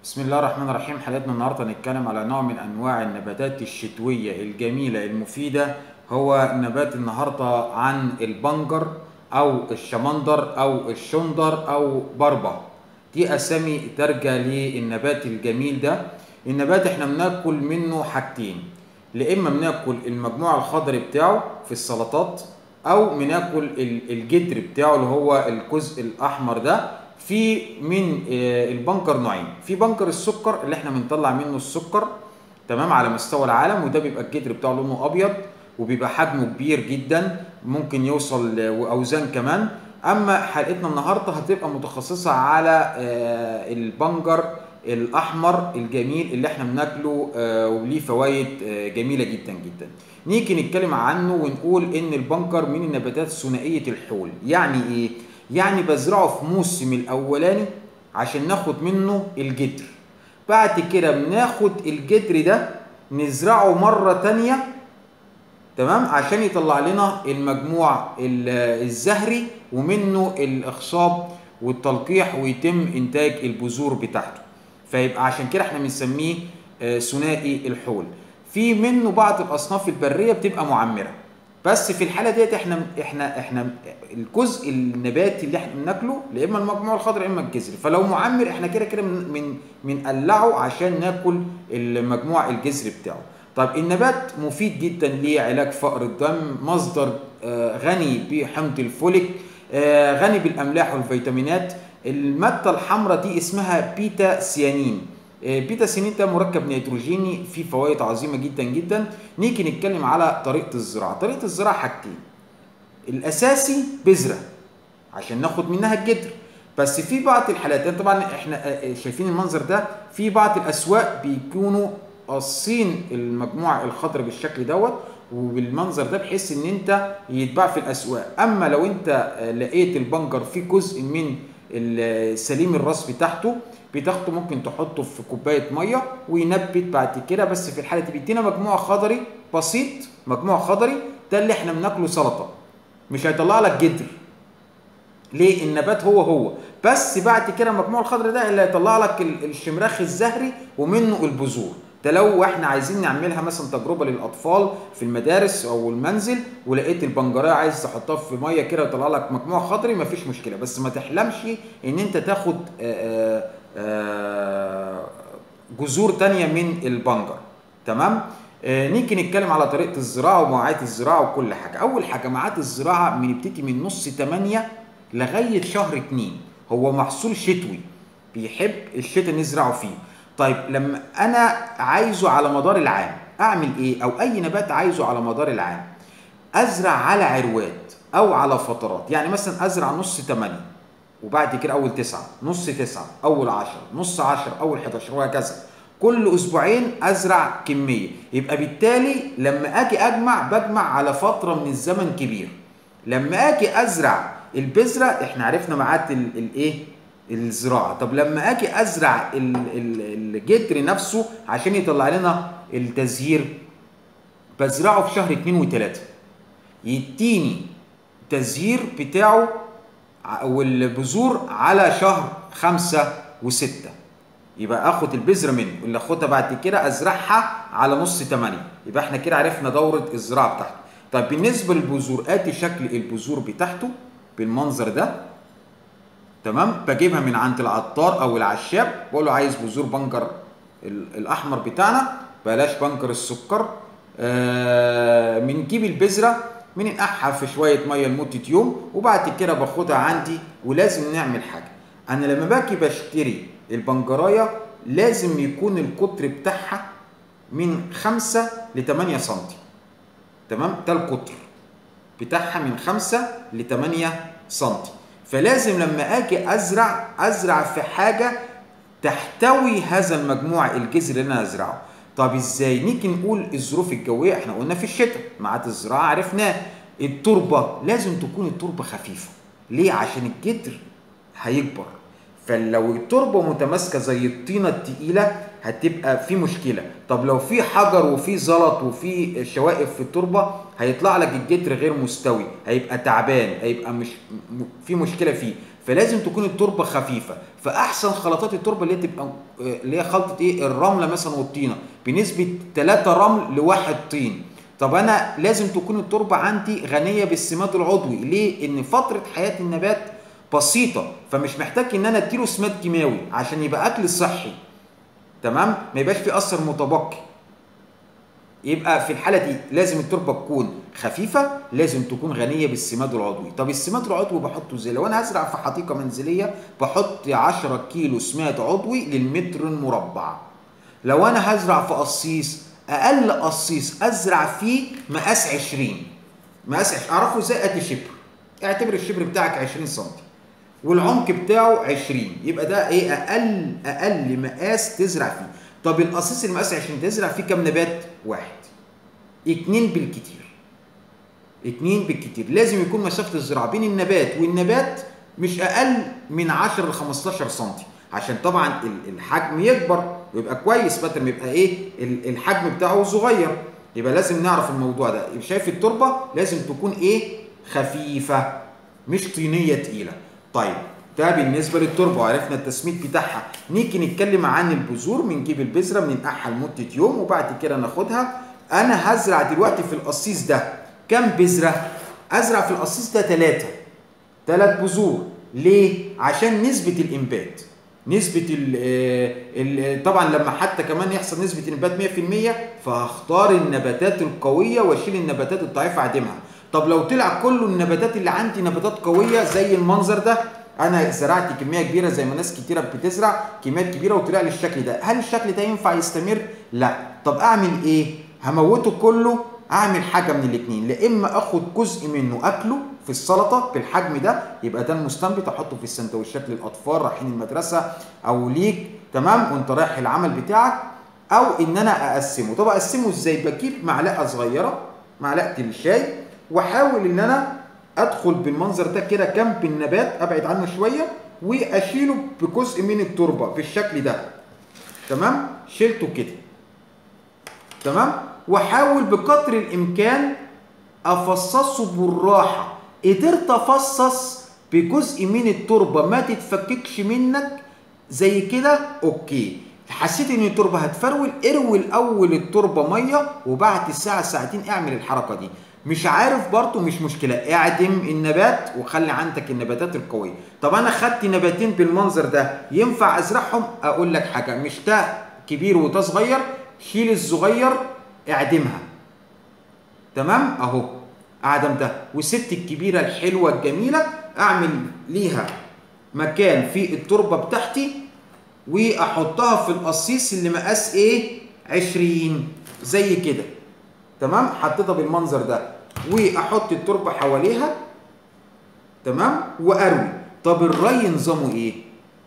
بسم الله الرحمن الرحيم حلقتنا النهارده هنتكلم على نوع من انواع النباتات الشتويه الجميله المفيده هو نبات النهارده عن البنجر او الشمندر او الشندر او بربه دي اسامي ترجع للنبات الجميل ده النبات احنا بناكل منه حاجتين لا اما بناكل المجموع الخضري بتاعه في السلطات او بناكل ال- الجدر بتاعه اللي هو الجزء الاحمر ده في من آه، البنكر نوعين في بنكر السكر اللي احنا بنطلع منه السكر تمام على مستوى العالم وده بيبقى الجدر بتاعه لونه ابيض وبيبقى حجمه كبير جدا ممكن يوصل ل- واوزان كمان اما حلقتنا النهارده هتبقى متخصصه على آه، البنجر الاحمر الجميل اللي احنا بناكله آه، وليه فوائد آه، جميله جدا جدا نيجي نتكلم عنه ونقول ان البنجر من النباتات ثنائيه الحول يعني ايه يعني بزرعه في موسم الاولاني عشان ناخد منه الجدر بعد كده بناخد الجدر ده نزرعه مرة تانية تمام عشان يطلع لنا المجموع ال- الزهري ومنه الاخصاب والتلقيح ويتم انتاج البذور بتاعته فيبقى عشان كده احنا بنسميه آه، ثنائي الحول في منه بعض الاصناف البريه بتبقى معمره بس في الحاله ديت احنا احنا احنا الجزء النباتي اللي احنا بناكله لا اما المجموع الخضري يا اما الجذر فلو معمر احنا كده كده من من بنقلعه عشان ناكل المجموع الجذري بتاعه طب النبات مفيد جدا لعلاج فقر الدم مصدر آه، غني بحمض الفوليك آه، غني بالاملاح والفيتامينات الماده الحمراء دي اسمها بيتا سيانين آه، بيتا سيانين ده مركب نيتروجيني فيه فوائد عظيمه جدا جدا نيجي نتكلم على طريقه الزراعه طريقه الزراعه حاجتين الاساسي بذره عشان ناخد منها الجدر بس في بعض الحالات يعني طبعا احنا آه، آه، شايفين المنظر ده في بعض الاسواق بيكونوا قاصين المجموع الخضر بالشكل دوت وبالمنظر ده بحيث ان انت يتباع في الاسواق اما لو انت آه، لقيت البنجر فيه جزء من ال- سليم الراس بتاعته بتاخده ممكن تحطه في كوبايه ميه وينبت بعد كده بس في الحاله دي بيدينا مجموع خضري بسيط مجموع خضري ده اللي احنا بناكله سلطه مش هيطلع لك جدر ليه النبات هو هو بس بعد كده المجموع الخضري ده اللي هيطلع لك ال- الشمراخ الزهري ومنه البذور ده لو احنا عايزين نعملها مثلا تجربه للاطفال في المدارس او المنزل ولقيت البنجريه عايز تحطها في ميه كده ويطلع لك مجموع خضري مفيش مشكله بس ما تحلمش ان انت تاخد آه، آه، آه، جذور تانية من البنجر تمام آه، نيجي نتكلم على طريقه الزراعه ومواعيد الزراعه وكل حاجه اول حاجه ميعاد الزراعه بنبتدي من نص 8 لغايه شهر 2 هو محصول شتوي بيحب الشتاء نزرعه فيه طيب لما انا عايزه على مدار العام اعمل ايه او اي نبات عايزه على مدار العام ازرع على عروات او على فترات يعني مثلا ازرع نص 8 وبعد كده اول 9 نص 9 اول 10 نص 10 اول 11 وهكذا كل اسبوعين ازرع كميه يبقى بالتالي لما اجي اجمع بجمع على فتره من الزمن كبير لما اجي ازرع البذره احنا عرفنا ميعاد ال- الايه الزراعه طب لما اجي ازرع ال- ال- الجدر نفسه عشان يطلع لنا التزهير بزرعه في شهر 2 و3 يديني تزهير بتاعه ع- والبذور على شهر خمسة وستة يبقى اخد البذرة منه اللي اخدها بعد كده ازرعها على نص تمانية يبقى احنا كده عرفنا دورة الزراعة بتاعته طيب بالنسبة للبذور ادي شكل البذور بتاعته بالمنظر ده تمام بجيبها من عند العطار او العشاب بقول له عايز بذور بنجر ال- الاحمر بتاعنا بلاش بنجر السكر آه بنجيب البذره بننقعها في شويه ميه لمده يوم وبعد كده باخدها عندي ولازم نعمل حاجه انا لما باجي بشتري البنجرايه لازم يكون القطر بتاعها من 5 ل 8 سم تمام ده القطر بتاعها من 5 ل 8 سم فلازم لما اجي ازرع ازرع في حاجه تحتوي هذا المجموع الجذري اللي انا هزرعه طب ازاي نيجي نقول الظروف الجويه احنا قلنا في الشتاء ميعاد الزراعه عرفناه التربه لازم تكون التربه خفيفه ليه عشان الجدر هيكبر فلو التربه متماسكه زي الطينه التقيله هتبقى في مشكله طب لو في حجر وفي زلط وفي شوائب في التربه هيطلع لك الجدر غير مستوي هيبقى تعبان هيبقى مش م- في مشكله فيه فلازم تكون التربه خفيفه فاحسن خلطات التربه اللي هي تبقى اللي هي خلطه ايه الرمله مثلا والطينه بنسبه 3 رمل لواحد طين طب انا لازم تكون التربه عندي غنيه بالسماد العضوي ليه ان فتره حياه النبات بسيطه فمش محتاج ان انا اديله سماد كيماوي عشان يبقى اكل صحي تمام ما يبقاش في اثر متبقي يبقى في الحاله دي لازم التربه تكون خفيفه لازم تكون غنيه بالسماد العضوي طب السماد العضوي بحطه ازاي لو انا هزرع في حديقه منزليه بحط 10 كيلو سماد عضوي للمتر المربع لو انا هزرع في قصيص اقل قصيص ازرع فيه مقاس 20 مقاس 20 اعرفه ازاي ادي شبر اعتبر الشبر بتاعك 20 سم والعمق بتاعه 20 يبقى ده ايه اقل اقل مقاس تزرع فيه طب القصيص المقاس 20 تزرع فيه كام نبات واحد اتنين بالكتير اتنين بالكتير لازم يكون مسافه الزراعه بين النبات والنبات مش اقل من 10 ل 15 سم عشان طبعا الحجم يكبر ويبقى كويس بدل ما يبقى ايه الحجم بتاعه صغير يبقى لازم نعرف الموضوع ده شايف التربه لازم تكون ايه خفيفه مش طينيه تقيله طيب ده بالنسبه للتربه وعرفنا التسميد بتاعها نيجي نتكلم عن البذور بنجيب البذره بننقعها لمده يوم وبعد كده ناخدها انا هزرع دلوقتي في القصيص ده كام بذره ازرع في القصيص ده ثلاثه ثلاث بذور ليه عشان نسبه الانبات نسبة ال ال طبعا لما حتى كمان يحصل نسبة النبات 100% فهختار النباتات القوية واشيل النباتات الضعيفة اعدمها. طب لو طلع كل النباتات اللي عندي نباتات قوية زي المنظر ده انا زرعت كمية كبيرة زي ما ناس كتيرة بتزرع كميات كبيرة وطلع لي الشكل ده، هل الشكل ده ينفع يستمر؟ لا، طب اعمل ايه؟ هموته كله اعمل حاجة من الاثنين، لا اما اخد جزء منه اكله في السلطه بالحجم ده يبقى ده المستنبت احطه في السندوتشات للاطفال رايحين المدرسه او ليك تمام وانت رايح العمل بتاعك او ان انا اقسمه طب اقسمه ازاي بجيب معلقه صغيره معلقه الشاي واحاول ان انا ادخل بالمنظر ده كده جنب النبات ابعد عنه شويه واشيله بجزء من التربه بالشكل ده تمام شلته كده تمام واحاول بقدر الامكان افصصه بالراحه قدرت افصص بجزء من التربه ما تتفككش منك زي كده اوكي حسيت ان التربه هتفرول اروي الاول التربه ميه وبعد ساعه ساعتين اعمل الحركه دي مش عارف برضه مش مشكله اعدم النبات وخلي عندك النباتات القويه طب انا خدت نباتين بالمنظر ده ينفع ازرعهم اقول لك حاجه مش ده كبير وده صغير شيل الصغير اعدمها تمام اهو اعدم ده والست الكبيره الحلوه الجميله اعمل ليها مكان في التربه بتاعتي واحطها في القصيص اللي مقاس ايه 20 زي كده تمام حطيتها بالمنظر ده واحط التربه حواليها تمام واروي طب الري نظامه ايه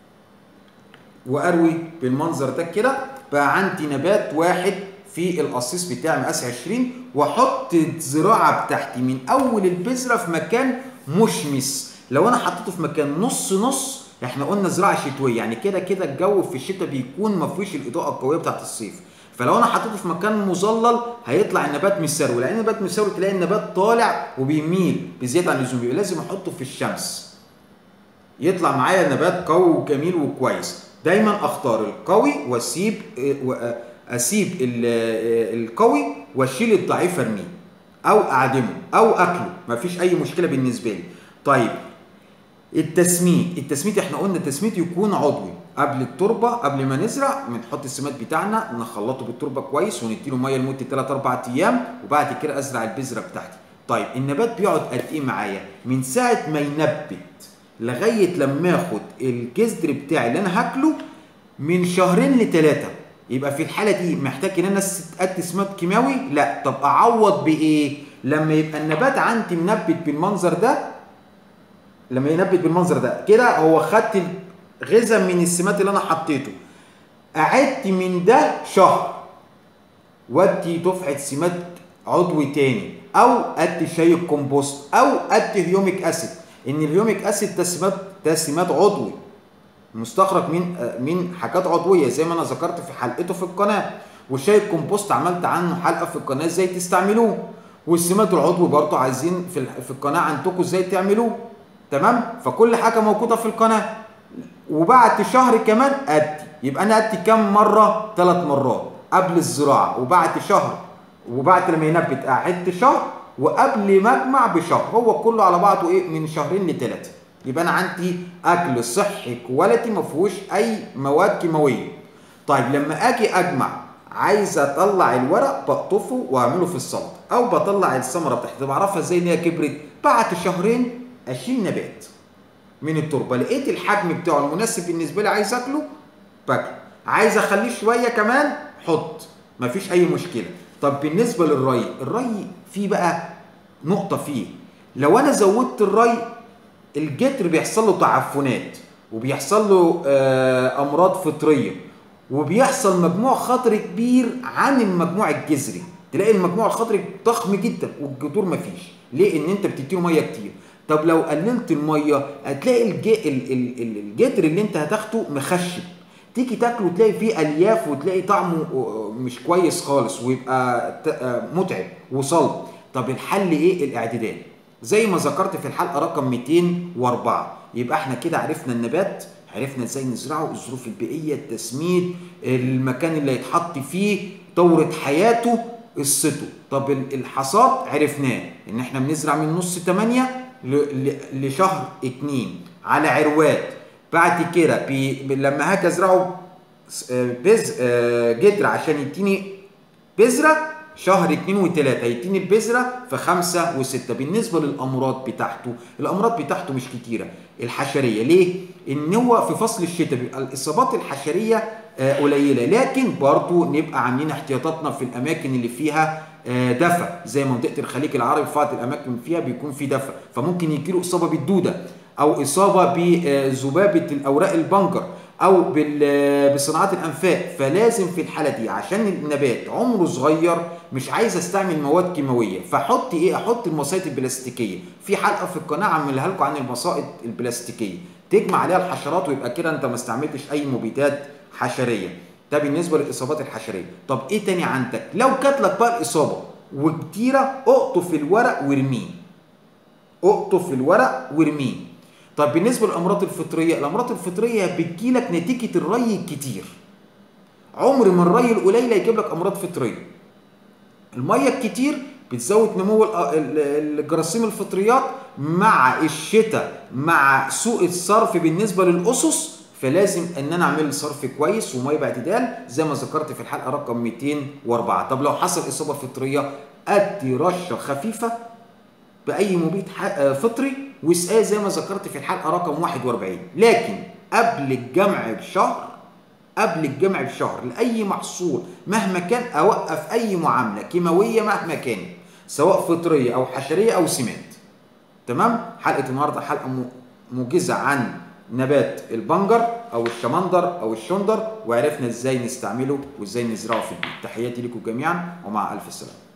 واروي بالمنظر ده كده بقى عندي نبات واحد في القصيص بتاعي مقاس 20 واحط الزراعه بتاعتي من اول البذره في مكان مشمس لو انا حطيته في مكان نص نص احنا قلنا زراعه شتويه يعني كده كده الجو في الشتاء بيكون ما فيهوش الاضاءه القويه بتاعت الصيف فلو انا حطيته في مكان مظلل هيطلع النبات مسروي لان النبات مسروي تلاقي النبات طالع وبيميل بزياده عن اللزوم لازم احطه في الشمس يطلع معايا نبات قوي وجميل وكويس دايما اختار القوي واسيب اسيب القوي واشيل الضعيف ارميه او اعدمه او اكله مفيش اي مشكله بالنسبه لي طيب التسميد التسميد احنا قلنا التسميد يكون عضوي قبل التربه قبل ما نزرع بنحط السماد بتاعنا نخلطه بالتربه كويس ونديله ميه لمده 3 4 ايام وبعد كده ازرع البذره بتاعتي طيب النبات بيقعد قد ايه معايا من ساعه ما ينبت لغايه لما اخد الجذر بتاعي اللي انا هاكله من شهرين لثلاثه يبقى في الحاله دي محتاج ان انا ادي سماد كيماوي لا طب اعوض بايه لما يبقى النبات عندي منبت بالمنظر ده لما ينبت بالمنظر ده كده هو خدت غذاء من السمات اللي انا حطيته قعدت من ده شهر ودي دفعه سمات عضوي تاني او ادي شاي الكمبوست او ادي هيوميك اسيد ان الهيوميك اسيد ده سمات ده سمات عضوي مستخرج من من حاجات عضويه زي ما انا ذكرت في حلقته في القناه والشاي الكمبوست عملت عنه حلقه في القناه ازاي تستعملوه والسماد العضوي برضه عايزين في في القناه عندكم ازاي تعملوه تمام فكل حاجه موجوده في القناه وبعد شهر كمان ادي يبقى انا ادي كام مره ثلاث مرات قبل الزراعه وبعد شهر وبعد لما ينبت اعد شهر وقبل ما اجمع بشهر هو كله على بعضه ايه من شهرين لثلاثه يبقى انا عندي اكل صحي كواليتي ما فيهوش اي مواد كيماويه طيب لما اجي اجمع عايز اطلع الورق بقطفه واعمله في السلطه او بطلع الثمره بتاعتي بعرفها ازاي ان هي كبرت بعد شهرين اشيل نبات من التربه لقيت الحجم بتاعه المناسب بالنسبه لي عايز اكله باكله عايز اخليه شويه كمان حط مفيش اي مشكله طب بالنسبه للري الري فيه بقى نقطه فيه لو انا زودت الري الجدر بيحصل له تعفنات وبيحصل له آه، امراض فطريه وبيحصل مجموع خطري كبير عن المجموع الجذري تلاقي المجموع الخطري ضخم جدا والجذور مفيش ليه ان انت بتديله ميه كتير طب لو قللت الميه هتلاقي الج... ال... ال... ال- الجدر اللي انت هتاخده مخشب تيجي تاكله تلاقي فيه الياف وتلاقي طعمه آه، مش كويس خالص ويبقى ت- آه، متعب وصلب طب الحل ايه الاعتدال زي ما ذكرت في الحلقه رقم 204 يبقى احنا كده عرفنا النبات عرفنا ازاي نزرعه الظروف البيئيه التسميد المكان اللي هيتحط فيه دوره حياته قصته طب ال- الحصاد عرفناه ان احنا بنزرع من نص 8 ل- ل- لشهر 2 على عروات بعد كده بي بي- لما هاجي ازرعه س- آه، بز آه، جدر عشان يديني بذرة شهر اتنين وتلاتة هيديني البذرة في خمسة وستة بالنسبة للأمراض بتاعته الأمراض بتاعته مش كتيرة الحشرية ليه؟ إن هو في فصل الشتاء بيبقى الإصابات الحشرية آه، قليلة لكن برضو نبقى عاملين احتياطاتنا في الأماكن اللي فيها آه، دفى زي منطقة الخليج العربي في بعض الأماكن فيها بيكون في دفى فممكن يجيله إصابة بالدودة أو إصابة بذبابة الأوراق البنجر او بال- بصناعات الانفاق فلازم في الحاله دي عشان النبات عمره صغير مش عايز استعمل مواد كيماويه فاحط ايه احط المصايد البلاستيكيه في حلقه في القناه عاملها لكم عن المصائد البلاستيكيه تجمع عليها الحشرات ويبقى كده انت ما استعملتش اي مبيدات حشريه ده بالنسبه للاصابات الحشريه طب ايه تاني عندك لو جات لك بقى الاصابه وكتيره اقطف الورق وارميه اقطف الورق وارميه طب بالنسبه للامراض الفطريه الامراض الفطريه بتجيلك نتيجه الري الكتير عمر ما الري القليل هيجيب لك امراض فطريه الميه الكتير بتزود نمو ال- ال- الجراثيم الفطريات مع الشتاء مع سوء الصرف بالنسبه للاسس فلازم ان انا اعمل صرف كويس وميه باعتدال زي ما ذكرت في الحلقه رقم 204 طب لو حصل اصابه فطريه ادي رشه خفيفه باي مبيد ح- آه، فطري واسقاه زي ما ذكرت في الحلقه رقم 41 لكن قبل الجمع بشهر قبل الجمع بشهر لاي محصول مهما كان اوقف اي معامله كيماويه مهما كانت سواء فطريه او حشريه او سمات تمام حلقه النهارده حلقه م- موجزه عن نبات البنجر او الشمندر او الشندر وعرفنا ازاي نستعمله وازاي نزرعه في البيت تحياتي لكم جميعا ومع الف سلامه